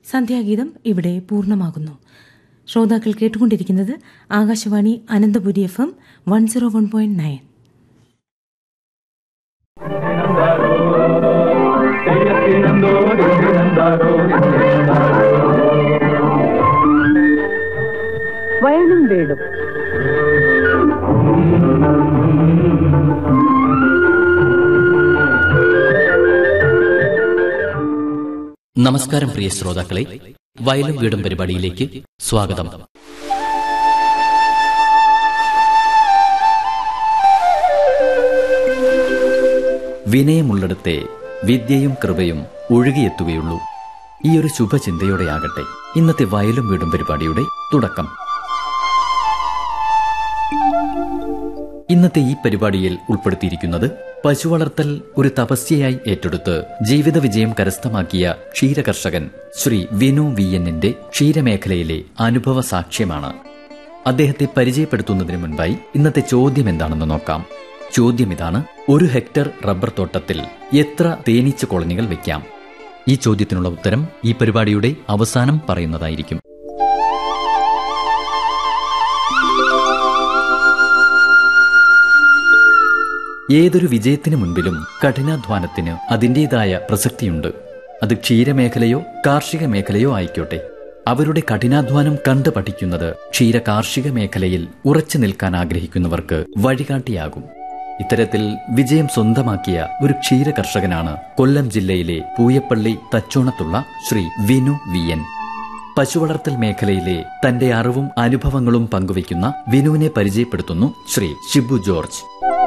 സന്ധ്യാഗീതം ഇവിടെ പൂർണ്ണമാകുന്നു ശ്രോതാക്കൾ കേട്ടുകൊണ്ടിരിക്കുന്നത് Akashvani Ananthapuri F M one zero one point nine വയലും വീടും നമസ്കാരം പ്രിയ ശ്രോതാക്കളെ വയലും വീടും പരിപാടിയിലേക്ക് സ്വാഗതം വിനയമുള്ളിടത്തെ വിദ്യയും കൃപയും ഒഴുകിയെത്തുകയുള്ളൂ ഈ ഒരു ശുഭചിന്തയോടെയാകട്ടെ ഇന്നത്തെ വയലും വീടും പരിപാടിയുടെ തുടക്കം ഇന്നത്തെ ഈ പരിപാടിയിൽ ഉൾപ്പെടുത്തിയിരിക്കുന്നത് പശുവളർത്തൽ ഒരു തപസ്യയായി ഏറ്റെടുത്ത് ജീവിത വിജയം കരസ്ഥമാക്കിയ ക്ഷീരകർഷകൻ ശ്രീ വിനു വി എന്നിന്റെ ക്ഷീരമേഖലയിലെ അനുഭവ സാക്ഷ്യമാണ് അദ്ദേഹത്തെ പരിചയപ്പെടുത്തുന്നതിന് മുൻപായി ഇന്നത്തെ ചോദ്യം എന്താണെന്ന് നോക്കാം ചോദ്യം ഇതാണ് ഒരു ഹെക്ടർ റബ്ബർ തോട്ടത്തിൽ എത്ര തേനീച്ച കോളനികൾ വെക്കാം ഈ ചോദ്യത്തിനുള്ള ഉത്തരം ഈ പരിപാടിയുടെ അവസാനം പറയുന്നതായിരിക്കും ഏതൊരു വിജയത്തിന് മുൻപിലും കഠിനാധ്വാനത്തിന് അതിൻ്റെതായ പ്രസക്തിയുണ്ട് അത് ക്ഷീരമേഖലയോ കാർഷിക മേഖലയോ ആയിക്കോട്ടെ അവരുടെ കഠിനാധ്വാനം കണ്ടു പഠിക്കുന്നത് ക്ഷീര കാർഷിക മേഖലയിൽ ഉറച്ചു നിൽക്കാൻ ആഗ്രഹിക്കുന്നവർക്ക് വഴികാട്ടിയാകും ഇത്തരത്തിൽ വിജയം സ്വന്തമാക്കിയ ഒരു ക്ഷീര കർഷകനാണ് കൊല്ലം ജില്ലയിലെ പൂയപ്പള്ളി തച്ചോണത്തുള്ള ശ്രീ വിനു വി എൻ പശുവളർത്തൽ മേഖലയിലെ തന്റെ അറിവും അനുഭവങ്ങളും പങ്കുവയ്ക്കുന്ന വിനുവിനെ പരിചയപ്പെടുത്തുന്നു ശ്രീ ഷിബു ജോർജ്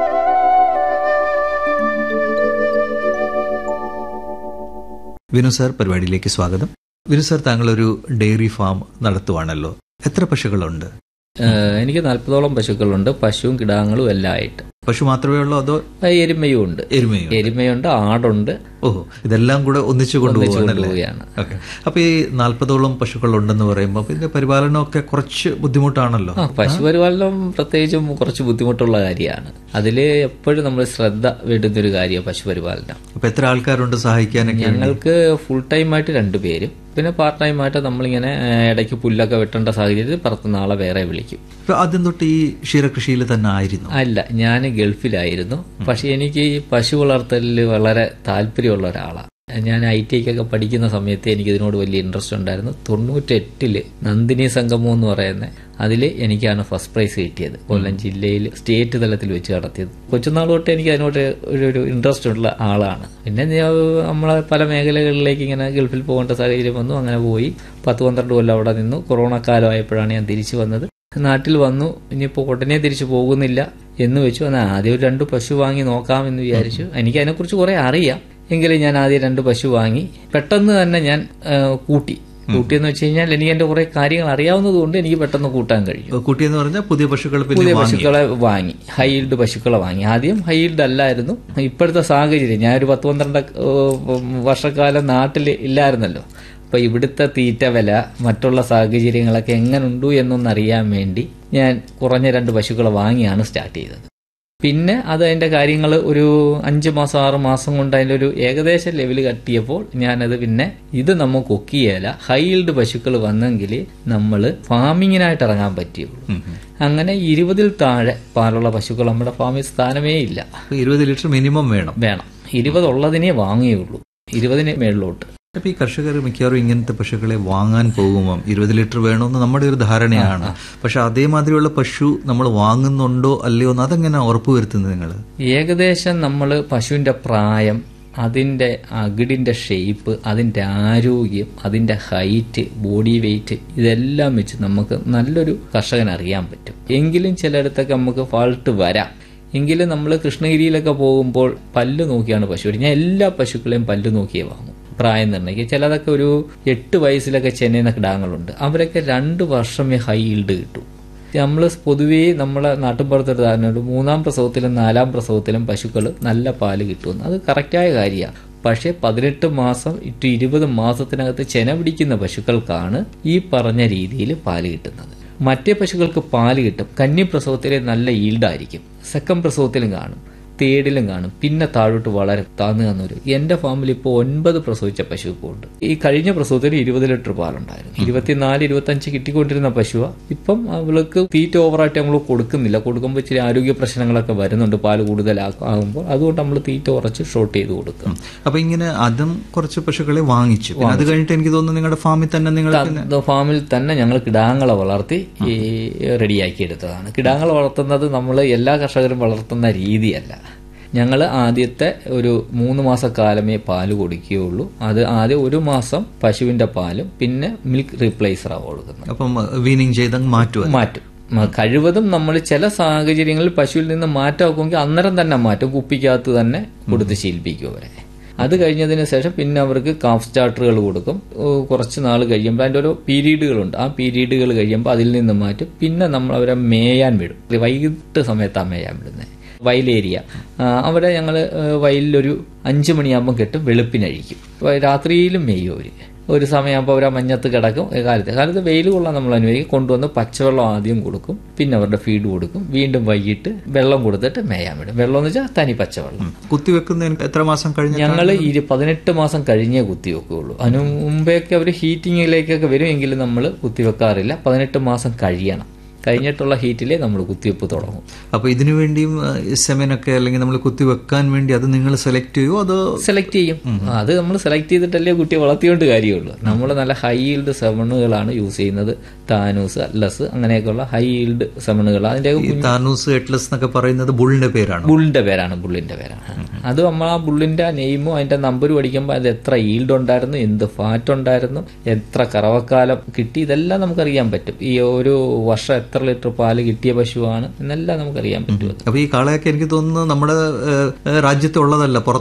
വിനു സാർ പരിപാടിയിലേക്ക് സ്വാഗതം വിനു സാർ താങ്കൾ ഒരു ഡെയറി ഫാം നടത്തുവാണല്ലോ എത്ര പശുക്കളുണ്ട് ഏഹ് എനിക്ക് നാൽപ്പതോളം പശുക്കളുണ്ട് പശുവും കിടാങ്ങളും എല്ലാം ആയിട്ട് പശു മാത്രമേ ഉള്ളൂ അതോ ആ, എരുമയും ഉണ്ട് എരുമയോ എരുമയുണ്ട് ആടുണ്ട് ഓഹോ ഇതെല്ലാം കൂടെ ഒന്നിച്ചു കൊണ്ടുപോകാനല്ലേ കൊണ്ടുപോവുകയാണ് ഓക്കെ അപ്പൊ ഈ നാൽപ്പതോളം പശുക്കൾ ഉണ്ടെന്ന് പറയുമ്പോൾ ഇതിന്റെ പരിപാലനമൊക്കെ കുറച്ച് ബുദ്ധിമുട്ടാണല്ലോ ആ പശുപരിപാലനം പ്രത്യേകിച്ചും കുറച്ച് ബുദ്ധിമുട്ടുള്ള കാര്യമാണ് അതിൽ എപ്പോഴും നമ്മൾ ശ്രദ്ധ വേണ്ടുന്നൊരു കാര്യമാണ് പശുപരിപാലനം അപ്പൊ എത്ര ആൾക്കാരുണ്ട് സഹായിക്കാനൊക്കെ ഞങ്ങൾക്ക് ഫുൾ ടൈമായിട്ട് രണ്ടുപേരും പിന്നെ പാർട്ട് ടൈമായിട്ട് നമ്മളിങ്ങനെ ഏഹ്, ഇടയ്ക്ക് പുല്ലൊക്കെ വെട്ടേണ്ട സാഹചര്യത്തിൽ പുറത്തുനിന്ന് ആളെ വേറെ വിളിക്കും അപ്പൊ ആദ്യം തൊട്ട് ഈ ക്ഷീരകൃഷിയിൽ തന്നെ ആയിരുന്നു അല്ല ഞാൻ ഗൾഫിലായിരുന്നു പക്ഷെ എനിക്ക് ഈ പശു വളർത്തലിൽ വളരെ താല്പര്യമുള്ള ഒരാളാണ് ഞാൻ ഐ ടി ഐക്കൊക്കെ പഠിക്കുന്ന സമയത്ത് എനിക്ക് ഇതിനോട് വലിയ ഇൻട്രസ്റ്റ് ഉണ്ടായിരുന്നു തൊണ്ണൂറ്റെട്ടില് നന്ദിനി സംഗമം എന്ന് പറയുന്ന അതിൽ എനിക്കാണ് ഫസ്റ്റ് പ്രൈസ് കിട്ടിയത് കൊല്ലം ജില്ലയിൽ സ്റ്റേറ്റ് തലത്തിൽ വെച്ച് നടത്തിയത് കൊച്ചുനാൾ തൊട്ട് എനിക്ക് അതിനോട് ഒരു ഒരു ഇൻട്രസ്റ്റ് ഉള്ള ആളാണ് പിന്നെ ഞാൻ നമ്മളെ പല മേഖലകളിലേക്ക് ഇങ്ങനെ ഗൾഫിൽ പോകേണ്ട സാഹചര്യം വന്നു അങ്ങനെ പോയി പത്ത് പന്ത്രണ്ട് കൊല്ലം അവിടെ നിന്നു കൊറോണ കാലമായപ്പോഴാണ് ഞാൻ തിരിച്ചു വന്നത് നാട്ടിൽ വന്നു ഇനിയിപ്പോൾ ഉടനെ തിരിച്ചു പോകുന്നില്ല എന്ന് വെച്ചു എന്നാൽ ആദ്യം ഒരു രണ്ട് പശു വാങ്ങി നോക്കാം എന്ന് വിചാരിച്ചു എനിക്ക് അതിനെക്കുറിച്ച് കുറെ അറിയാം എങ്കിലും ഞാൻ ആദ്യം രണ്ട് പശു വാങ്ങി പെട്ടെന്ന് തന്നെ ഞാൻ ആ, കൂട്ടി കൂട്ടിയെന്ന് വെച്ച് കഴിഞ്ഞാൽ എനിക്ക് എന്റെ കുറെ കാര്യങ്ങൾ അറിയാവുന്നത് കൊണ്ട് എനിക്ക് പെട്ടെന്ന് കൂട്ടാൻ കഴിയും കുട്ടിയെന്ന് പറഞ്ഞാൽ പുതിയ പശുക്കൾ പുതിയ പിന്നെ വാങ്ങി പശുക്കളെ വാങ്ങി ഹൈൽഡ് പശുക്കളെ വാങ്ങി ആദ്യം ഹൈൽഡ് അല്ലായിരുന്നു ഇപ്പോഴത്തെ സാഹചര്യം ഞാൻ ഒരു പത്ത് പന്ത്രണ്ട് ഏഹ്, വർഷക്കാലം നാട്ടിൽ ഇല്ലായിരുന്നല്ലോ അപ്പൊ ഇവിടുത്തെ തീറ്റ വില മറ്റുള്ള സാഹചര്യങ്ങളൊക്കെ എങ്ങനുണ്ടു എന്നൊന്നറിയാൻ വേണ്ടി ഞാൻ കുറഞ്ഞ രണ്ട് പശുക്കളെ വാങ്ങിയാണ് സ്റ്റാർട്ട് ചെയ്തത് പിന്നെ അത് അതിന്റെ കാര്യങ്ങൾ ഒരു അഞ്ച് മാസം ആറ് മാസം കൊണ്ട് അതിന്റെ ഒരു ഏകദേശ ലെവൽ കട്ടിയപ്പോൾ ഞാനത് പിന്നെ ഇത് നമുക്ക് ഒക്കിയേല ഹൈൽഡ് പശുക്കൾ വന്നെങ്കിൽ നമ്മൾ ഫാമിങ്ങിനായിട്ട് ഇറങ്ങാൻ പറ്റിയുള്ളൂ അങ്ങനെ ഇരുപതിൽ താഴെ പാലുള്ള പശുക്കൾ നമ്മുടെ ഫാമിൽ സ്ഥാനമേ ഇല്ല അപ്പൊ ഇരുപത് ലിറ്റർ മിനിമം വേണം വേണം ഇരുപതുള്ളതിനെ വാങ്ങിയുള്ളൂ ഇരുപതിന് മേളിലോട്ട് അപ്പൊ ഈ കർഷകർ മിക്കവാറും ഇങ്ങനത്തെ പശുക്കളെ വാങ്ങാൻ പോകുമ്പോൾ ഇരുപത് ലിറ്റർ വേണമെന്ന് നമ്മുടെ ഒരു ധാരണയാണ് പക്ഷെ അതേമാതിരിയുള്ള പശു നമ്മൾ വാങ്ങുന്നുണ്ടോ അല്ലയോ എന്ന് അതെങ്ങനെ ഉറപ്പുവരുത്തുന്നത് നിങ്ങൾ ഏകദേശം നമ്മൾ പശുവിന്റെ പ്രായം അതിന്റെ അകിടിന്റെ ഷേപ്പ് അതിന്റെ ആരോഗ്യം അതിന്റെ ഹൈറ്റ് ബോഡി വെയിറ്റ് ഇതെല്ലാം വെച്ച് നമുക്ക് നല്ലൊരു കർഷകൻ അറിയാൻ പറ്റും എങ്കിലും ചിലയിടത്തൊക്കെ നമുക്ക് ഫാൾട്ട് വരാം എങ്കിലും നമ്മൾ കൃഷ്ണഗിരിയിലൊക്കെ പോകുമ്പോൾ പല്ല് നോക്കിയാണ് പശു മേടിക്കുക. ഞാൻ എല്ലാ പശുക്കളെയും പല്ല് നോക്കിയേ വാങ്ങും പ്രായം നിർണ്ണയിക്കുക ചിലതൊക്കെ ഒരു എട്ട് വയസ്സിലൊക്കെ ചെന്നൈന്ന കിടാങ്ങളുണ്ട് അവരൊക്കെ രണ്ട് വർഷമേ ഹൈ ഈൽഡ് കിട്ടൂ നമ്മൾ പൊതുവേ നമ്മളെ നാട്ടിൻപുറത്തൊരു ധാരണയുണ്ട് മൂന്നാം പ്രസവത്തിലും നാലാം പ്രസവത്തിലും പശുക്കൾ നല്ല പാല് കിട്ടുമെന്ന് അത് കറക്റ്റായ കാര്യമാണ് പക്ഷേ പതിനെട്ട് മാസം ടു ഇരുപത് മാസത്തിനകത്ത് ചെന പിടിക്കുന്ന പശുക്കൾക്കാണ് ഈ പറഞ്ഞ രീതിയിൽ പാല് കിട്ടുന്നത് മറ്റേ പശുക്കൾക്ക് പാല് കിട്ടും കന്നി പ്രസവത്തിലെ നല്ല ഈൽഡായിരിക്കും സെക്കൻഡ് പ്രസവത്തിലും കാണും ഇരുപത്തിയേഴിലും കാണും പിന്നെ താഴോട്ട് വളരെ താന്നു താന്നു വരും എന്റെ ഫാമിൽ ഇപ്പോൾ ഒൻപത് പ്രസവിച്ച പശു ഇപ്പോൾ ഉണ്ട് ഈ കഴിഞ്ഞ പ്രസവത്തിൽ ഇരുപത് ലിറ്റർ പാലുണ്ടായിരുന്നു ഇരുപത്തിനാല് ഇരുപത്തഞ്ച് കിട്ടിക്കൊണ്ടിരുന്ന പശുവാ ഇപ്പം അവൾക്ക് തീറ്റ ഓവറായിട്ട് നമ്മൾ കൊടുക്കുന്നില്ല കൊടുക്കുമ്പോൾ ഇച്ചിരി ആരോഗ്യ പ്രശ്നങ്ങളൊക്കെ വരുന്നുണ്ട് പാല് കൂടുതലാകുമ്പോൾ അതുകൊണ്ട് നമ്മൾ തീറ്റ കുറച്ച് ഷോർട്ട് ചെയ്ത് കൊടുക്കും അപ്പൊ ഇങ്ങനെ അതും കുറച്ച് പശുക്കളെ വാങ്ങിച്ചു പിന്നെ അത് കഴിഞ്ഞിട്ട് എനിക്ക് തോന്നുന്നു നിങ്ങളുടെ ഫാമിൽ തന്നെ നിങ്ങൾ പിന്നെ അത് ഫാമിൽ തന്നെ ഞങ്ങൾ കിടാങ്ങളെ വളർത്തി ഈ റെഡിയാക്കി എടുത്തതാണ് കിടാങ്ങളെ വളർത്തുന്നത് നമ്മൾ എല്ലാ കർഷകരും വളർത്തുന്ന രീതിയല്ല ഞങ്ങൾ ആദ്യത്തെ ഒരു മൂന്ന് മാസക്കാലമേ പാല് കൊടുക്കുകയുള്ളൂ അത് ആദ്യം ഒരു മാസം പശുവിന്റെ പാലും പിന്നെ മിൽക്ക് റീപ്ലേസറാണ് കൊടുക്കുന്നത് അപ്പം വീനിങ് ചെയ്ത് അങ്ങ് മാറ്റുക മാറ്റും മ- കഴിവതും നമ്മൾ ചില സാഹചര്യങ്ങളിൽ പശുവിൽ നിന്ന് മാറ്റാക്കുമെങ്കിൽ അന്നേരം തന്നെ മാറ്റും കുപ്പിക്കകത്ത് തന്നെ കൊടുത്ത് ശീലിപ്പിക്കും അവരെ അത് കഴിഞ്ഞതിന് ശേഷം പിന്നെ അവർക്ക് കാഫ് സ്റ്റാർട്ടറുകൾ കൊടുക്കും ഓ, കുറച്ച് നാൾ കഴിയുമ്പോൾ അതിൻ്റെ ഓരോ പീരീഡുകളുണ്ട് ആ പീരീഡുകൾ കഴിയുമ്പോൾ അതിൽ നിന്ന് മാറ്റും പിന്നെ നമ്മൾ അവരെ മേയാൻ വിടും വൈകിട്ട് സമയത്താണ് മേയാൻ വിടുന്നത് വയലേരിയ ആ, അവിടെ ഞങ്ങൾ വയലിലൊരു അഞ്ച് മണിയാകുമ്പോൾ കെട്ടും വെളുപ്പിനഴിക്കും വ- രാത്രിയിലും മേയും അവർ ഒരു സമയമാകുമ്പോൾ അവർ ആ മഞ്ഞത്ത് കിടക്കും ഏ, കാലത്ത് കാലത്ത് വെയിൽ കൊള്ളാൻ നമ്മൾ അനുവദിക്കും കൊണ്ടുവന്ന് പച്ചവെള്ളം ആദ്യം കൊടുക്കും പിന്നെ അവരുടെ ഫീഡ് കൊടുക്കും വീണ്ടും വൈകിട്ട് വെള്ളം കൊടുത്തിട്ട് മേയാൻ വിടും വെള്ളം എന്ന് വെച്ചാൽ തനി പച്ചവെള്ളം കുത്തിവെക്കുന്നതിന് എത്ര മാസം കഴിഞ്ഞ ഞങ്ങൾ ഇരു പതിനെട്ട് മാസം കഴിഞ്ഞേ കുത്തിവെക്കുകയുള്ളൂ അതിനു മുമ്പേയൊക്കെ അവർ ഹീറ്റിങ്ങിലേക്കൊക്കെ വരുമെങ്കിലും നമ്മൾ കുത്തിവെക്കാറില്ല പതിനെട്ട് മാസം കഴിയണം കഴിഞ്ഞിട്ടുള്ള ഹീറ്റിലേ നമ്മൾ കുത്തിവെപ്പ് തുടങ്ങും അപ്പൊ ഇതിനു വേണ്ടിയും സെമനൊക്കെ അല്ലെങ്കിൽ നമ്മൾ കുത്തിവെക്കാൻ വേണ്ടി അത് നിങ്ങൾ സെലക്ട് ചെയ്യുമോ അതോ സെലക്ട് ചെയ്യും അത് നമ്മൾ സെലക്ട് ചെയ്തിട്ടല്ലേ കുട്ടിയെ വളർത്തിയോണ്ട് കാര്യമുള്ളൂ നമ്മൾ നല്ല ഹൈ ഈൽഡ് സെമണുകളാണ് യൂസ് ചെയ്യുന്നത് താനൂസ് അറ്റ്ലസ് അങ്ങനെയൊക്കെയുള്ള ഹൈ ഈൽഡ് സെമണുകൾ അതിന്റെ ഈ താനൂസ് എട്ലസ് എന്നൊക്കെ പറയുന്നത് ബുള്ളിന്റെ പേരാണ് ബുള്ളിന്റെ പേരാണ് ബുള്ളിന്റെ പേരാണ് അത് നമ്മൾ ആ ബുള്ളിന്റെ നെയിമും അതിന്റെ നമ്പറും അടിക്കുമ്പോൾ അത് എത്ര ഈൽഡ് ഉണ്ടായിരുന്നു എന്ത് ഫാറ്റ് ഉണ്ടായിരുന്നു എത്ര കറവക്കാലം കിട്ടി ഇതെല്ലാം നമുക്കറിയാൻ പറ്റും ഈ ഒരു വർഷം എത്ര ലിറ്റർ പാല് കിട്ടിയ പശുവാണ് എന്നെല്ലാം നമുക്കറിയാൻ പറ്റും അത്. അപ്പൊ ഈ കാളയൊക്കെ എനിക്ക് തോന്നുന്നു നമ്മുടെ ഏഹ്, രാജ്യത്തുള്ളതല്ല പുറത്ത്